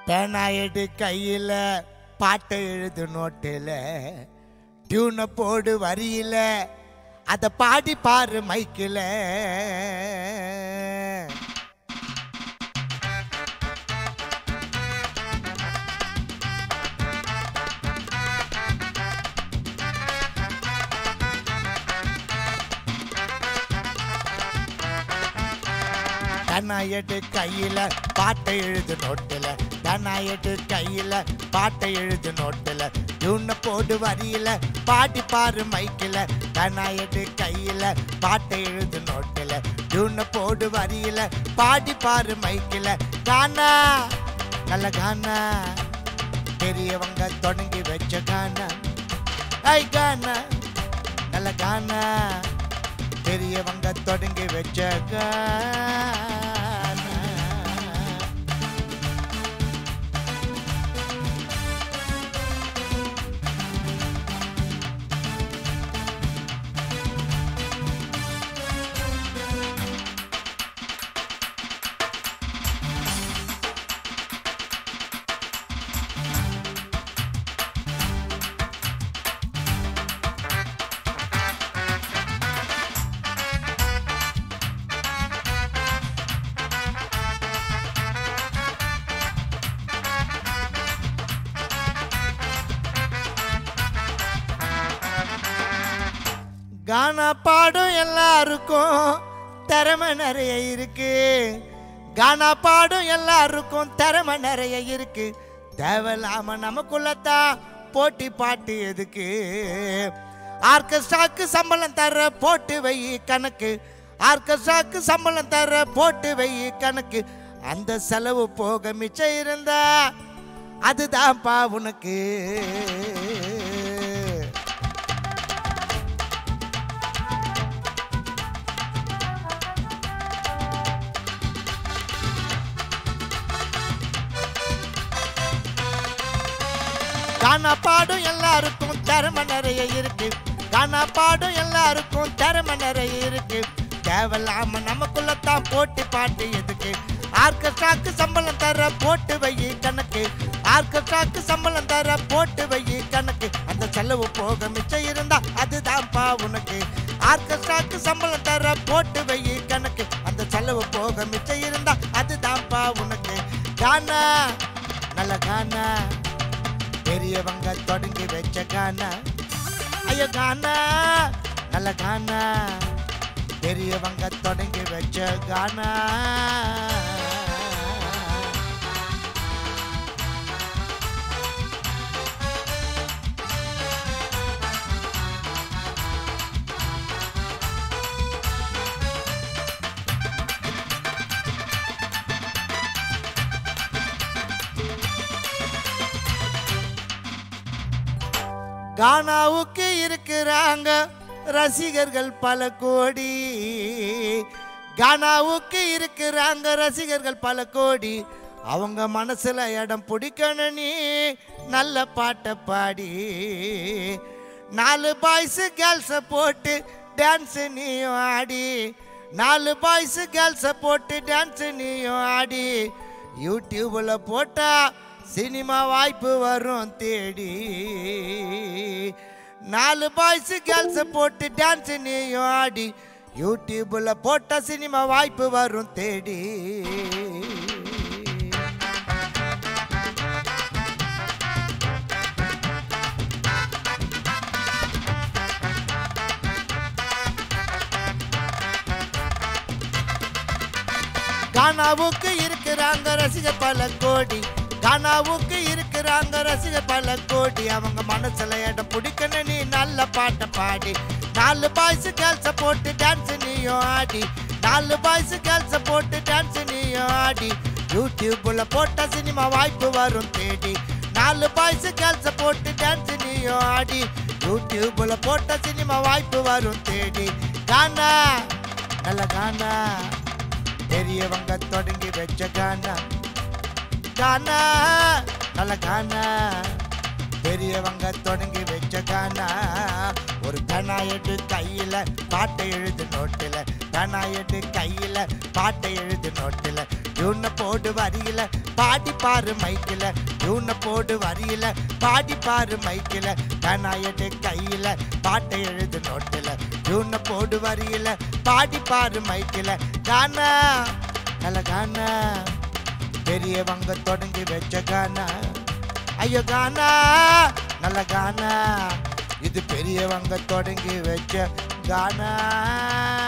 பேனா எடு கையில் பாட்டை எழுது நோட்டில் டியூனை போடு வரியில அதை பாடி பாரு மைக்கில் தனாயட்டு கையில பாட்டை எழுது நோட்டுல தனாயட்டு கையில பாட்டை எழுது நோட்டுல டியூனை போடு வரியில பாடி பாரு மைக்கில் தனாயட்டு கையில பாட்டை எழுது நோட்டுல டியூனை போடு வரியில பாடி பாரு மைக்கில் கானா நல்ல கானா பெரியவங்க தொடங்கி வச்ச கானா ஐ கானா நல்ல கானா பெரியவங்க தொடங்கி வச்ச கானா கானா பாடும் எல்லாருக்கும் திறமை நிறைய இருக்கு கானா பாடும் எல்லாருக்கும் திறமை நிறைய இருக்கு தேவையில்லாம நமக்குள்ளத்தான் போட்டி பாட்டு எதுக்கு ஆர்கெஸ்ட்ராக்கு சம்பளம் தர போட்டு வை கணக்கு ஆர்கெஸ்ட்ராக்கு சம்பளம் தர போட்டு வை கணக்கு அந்த செலவு போக மிச்சம் இருந்தா அதுதான்ப்பா உனக்கு கானா பாடும் எல்லாருக்கும் திறமை நிறைய இருக்கு கானா பாடும் எல்லாருக்கும் திறமை நிறைய இருக்கு தேவையில்லாம நமக்குள்ளத்தான் போட்டி பாட்டு எதுக்கு ஆர்கெஸ்ட்ராக்கு சம்பளம் தர போட்டு வை கணக்கு ஆர்கெஸ்ட்ராக்கு சம்பளம் தர போட்டு வை கணக்கு அந்த செலவு போக மிச்சம் இருந்தா அதுதான்ப்பா உனக்கு ஆர்கெஸ்ட்ராக்கு சம்பளம் தர போட்டு வை கணக்கு அந்த செலவு போக மிச்சம் இருந்தா அதுதான்ப்பா உனக்கு கானா நல்ல கானா பெரியவங்க தொடங்கி வச்ச கானா ஐயோ கானா நல்ல கானா பெரியவங்க தொடங்கி வச்ச கானா கானாவுக்கு இருக்கிறாங்க ரசிகர்கள் பல கோடி கானாவுக்கு இருக்கிறாங்க ரசிகர்கள் பல கோடி அவங்க மனசுல இடம் பிடிக்கணும் நீ நல்ல பாட்டை பாடி நாலு பாய்ஸ் கேர்ள்ஸை போட்டு டான்ஸ் நீயும் ஆடி நாலு பாய்ஸ் கேர்ள்ஸை போட்டு டான்ஸ் நீயும் ஆடி யூடியூப்ல போட்டா சினிமா வாய்ப்பு வரும் தேடி நாலு பாய்ஸ் கேர்ள்ஸை போட்டு டான்ஸ் நீயும் ஆடி யூடியூப்ல போட்ட சினிமா வாய்ப்பு வரும் தேடி கானாவுக்கு இருக்கிறாங்க ரசிகர் பல கோடி கானாவுக்கு இருக்கிறாங்க ரசிகர் பல கோடி அவங்க மனசுல இடம் பிடிக்கணும் நீ நல்ல பாட்டை பாடி நாலு பாய்ஸ் கேர்ள்ஸை போட்டு டான்ஸ் நீயும் ஆடி நாலு பாய்ஸ் கேர்ள்ஸை போட்டு டான்ஸ் நீயும் ஆடி யூடியூப்ல போட்ட சினிமா வாய்ப்பு வரும் தேடி நாலு பாய்ஸ் கேர்ள்ஸை போட்டு டான்ஸ் நீயும் ஆடி யூடியூப்ல போட்ட சினிமா வாய்ப்பு வரும் தேடி கானா நல்ல கானா பெரியவங்க தொடங்கி வச்ச கானா கானா நல்ல கானா பெரியவங்க தொடங்கி வச்ச கானா ஒரு கனாயட்டு கையில பாட்டை எழுது நோட்டில் கனாயட்டு கையில பாட்டை எழுது நோட்டில் டியூனை போடு வரியில பாடி பாரு மைக்கில் டியூனை போடு வரியில பாடி பாரு மைக்கில் கனாயட்டு கையில பாட்டை எழுது நோட்டில் டியூனை போடு வரியில பாடி பாரு மைக்கில் கானா நல்ல கானா பெரியவங்க தொடங்கி வச்ச கானா ஐயோ கானா நல்ல கானா இது பெரியவங்க தொடங்கி வச்ச கானா